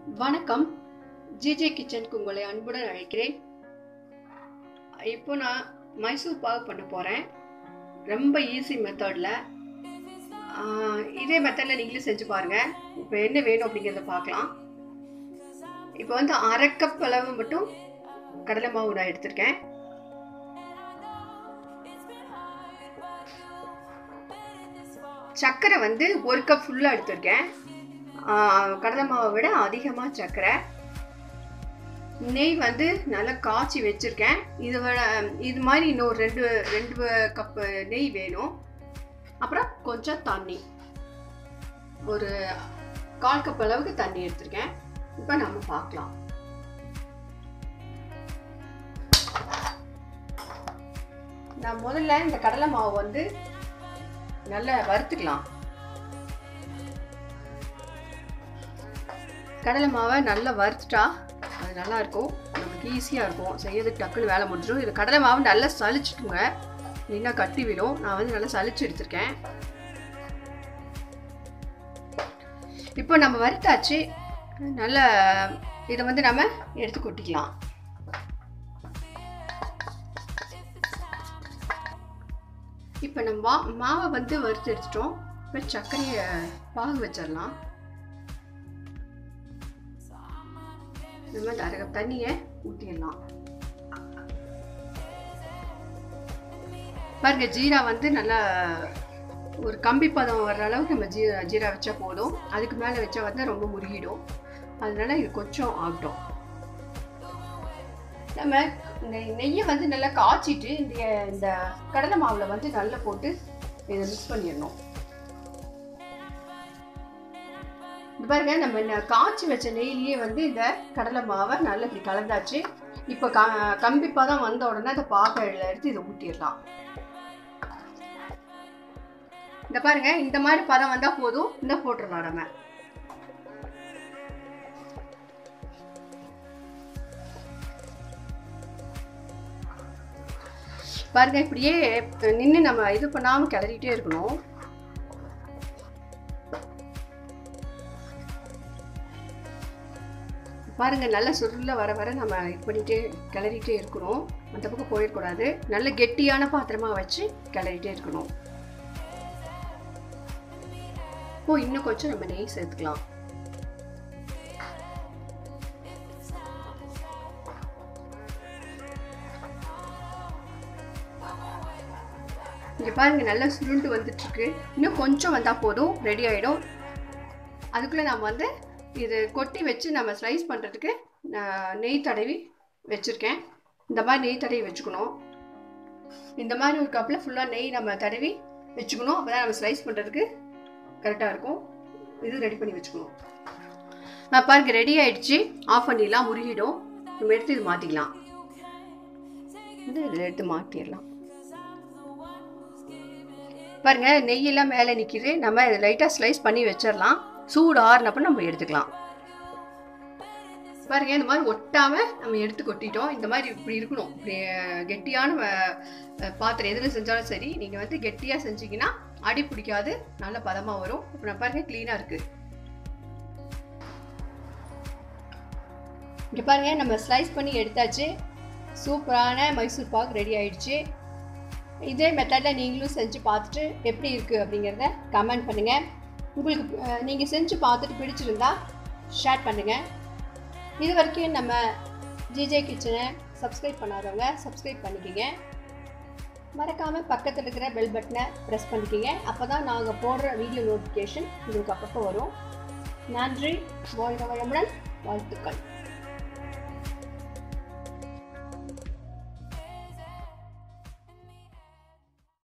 வணக்கம் ஜிஜே கிச்சனுக்கு உங்களை அன்புடன் அழைக்கிறேன் இப்போ நான் மைசூர் பாகு பண்ண போகிறேன் ரொம்ப ஈஸி மெத்தடில் இதே மெத்தடில் நீங்களும் செஞ்சு பாருங்கள் இப்போ என்ன வேணும் அப்படிங்கிறத பார்க்கலாம் இப்போ வந்து அரை கப் அளவு மட்டும் கடலை மாவு நான் எடுத்திருக்கேன் சர்க்கரை வந்து ஒரு கப் ஃபுல்லாக எடுத்திருக்கேன் கடலை மாவை விட அதிகமாக சர்க்கரை நெய் வந்து நல்லா காய்ச்சி வச்சுருக்கேன் இது விட இது மாதிரி இன்னொரு ரெண்டு ரெண்டு கப்பு நெய் வேணும் அப்புறம் கொஞ்சம் தண்ணி ஒரு கால் கப் அளவுக்கு தண்ணி எடுத்திருக்கேன் இப்போ நம்ம பார்க்கலாம் நான் முதல்ல இந்த கடலை மாவு வந்து நல்லா வறுத்துக்கலாம் கடலை மாவை நல்லா வறுத்துட்டா அது நல்லா இருக்கும் நமக்கு ஈஸியாக இருக்கும் செய்யறதுக்கு டக்குன்னு வேலை முடிஞ்சிடும் இது கடலை மாவு நல்லா சளிச்சுட்டுங்க இல்லைன்னா கட்டி விடும் நான் வந்து நல்லா சளிச்சு எடுத்திருக்கேன் இப்போ நம்ம வறுத்தாச்சு நல்ல இதை வந்து நம்ம எடுத்து கொட்டிக்கலாம் இப்போ நம்ம மா மாவை வந்து வறுத்து எடுத்துட்டோம் இப்போ சர்க்கரையை பாகு வச்சிடலாம் நம்ம இந்த அரை கப் தண்ணியை ஊற்றிடலாம் பாருங்க ஜீரா வந்து நல்லா ஒரு கம்பி பதம் வர்ற அளவுக்கு நம்ம ஜீரா ஜீரா வச்சா போதும் அதுக்கு மேலே வச்சா வந்து ரொம்ப முருகிடும் அதனால இது கொஞ்சம் ஆகட்டும் நம்ம இந்த நெய்யை வந்து நல்லா காய்ச்சிட்டு இந்த இந்த கடலை மாவில் வந்து நல்லா போட்டு இதை மிக்ஸ் பண்ணிடணும் இது பாருங்க நம்ம காய்ச்சி வச்ச நெய்லேயே வந்து இந்த கடலை மாவை நல்லா இப்படி கலந்தாச்சு இப்போ க கம்பி பதம் வந்த உடனே அந்த பாக்கையில் எடுத்து இதை ஊட்டிடலாம் இந்த பாருங்க இந்த மாதிரி பதம் வந்தால் போதும் இந்த போட்டுடலாம் நம்ம பாருங்க இப்படியே நின்று நம்ம இது பண்ணாமல் கிளறிட்டே இருக்கணும் பாருங்க நல்ல சுருள வர வர நம்ம இது பண்ணிட்டே கிளறிட்டே இருக்கணும் அந்த பக்கம் போயிடக்கூடாது நல்ல கெட்டியான பாத்திரமா வச்சு கிளறிட்டே இருக்கணும் இப்போ இன்னும் கொஞ்சம் நம்ம நெய் சேர்த்துக்கலாம் இங்கே பாருங்க நல்லா சுருண்டு வந்துட்டுருக்கு இன்னும் கொஞ்சம் வந்தால் போதும் ரெடி ஆகிடும் அதுக்குள்ளே நம்ம வந்து இது கொட்டி வச்சு நம்ம ஸ்லைஸ் பண்ணுறதுக்கு நெய் தடவி வச்சுருக்கேன் இந்த மாதிரி நெய் தடவி வச்சுக்கணும் இந்த மாதிரி ஒரு கப்பில் ஃபுல்லாக நெய் நம்ம தடவி வச்சுக்கணும் அப்போ தான் நம்ம ஸ்லைஸ் பண்ணுறதுக்கு கரெக்டாக இருக்கும் இது ரெடி பண்ணி வச்சுக்கணும் நான் பாருங்க ரெடி ஆகிடுச்சு ஆஃப் பண்ணிடலாம் முருகிடும் நம்ம எடுத்து இது மாற்றிக்கலாம் இது இதில் எடுத்து மாற்றிடலாம் பாருங்க நெய்யெல்லாம் மேலே நிற்கிது நம்ம இதை லைட்டாக ஸ்லைஸ் பண்ணி வச்சிடலாம் சூடு ஆறுனப்ப நம்ம எடுத்துக்கலாம் பாருங்க இந்த மாதிரி ஒட்டாம நம்ம எடுத்து கொட்டிட்டோம் இந்த மாதிரி இப்படி இருக்கணும் இப்படி கெட்டியான பாத்திரம் எதில் செஞ்சாலும் சரி நீங்கள் வந்து கெட்டியாக செஞ்சீங்கன்னா அடி பிடிக்காது நல்ல பதமாக வரும் இப்போ நான் பாருங்க க்ளீனாக இருக்கு இங்கே பாருங்க நம்ம ஸ்லைஸ் பண்ணி எடுத்தாச்சு சூப்பரான மைசூர் பாக் ரெடி ஆயிடுச்சு இதே மெத்தடில் நீங்களும் செஞ்சு பார்த்துட்டு எப்படி இருக்குது அப்படிங்கிறத கமெண்ட் பண்ணுங்கள் உங்களுக்கு நீங்கள் செஞ்சு பார்த்துட்டு பிடிச்சிருந்தா ஷேர் பண்ணுங்கள் இது வரைக்கும் நம்ம ஜிஜே கிச்சனை சப்ஸ்கிரைப் பண்ணாதவங்க சப்ஸ்கிரைப் பண்ணிக்கிங்க மறக்காமல் பக்கத்தில் இருக்கிற பெல் பட்டனை ப்ரெஸ் பண்ணிக்கிங்க அப்போ தான் நாங்கள் போடுற வீடியோ நோட்டிஃபிகேஷன் உங்களுக்கு அப்பப்போ வரும் நன்றி வாழ்க வளமுடன் வாழ்த்துக்கள்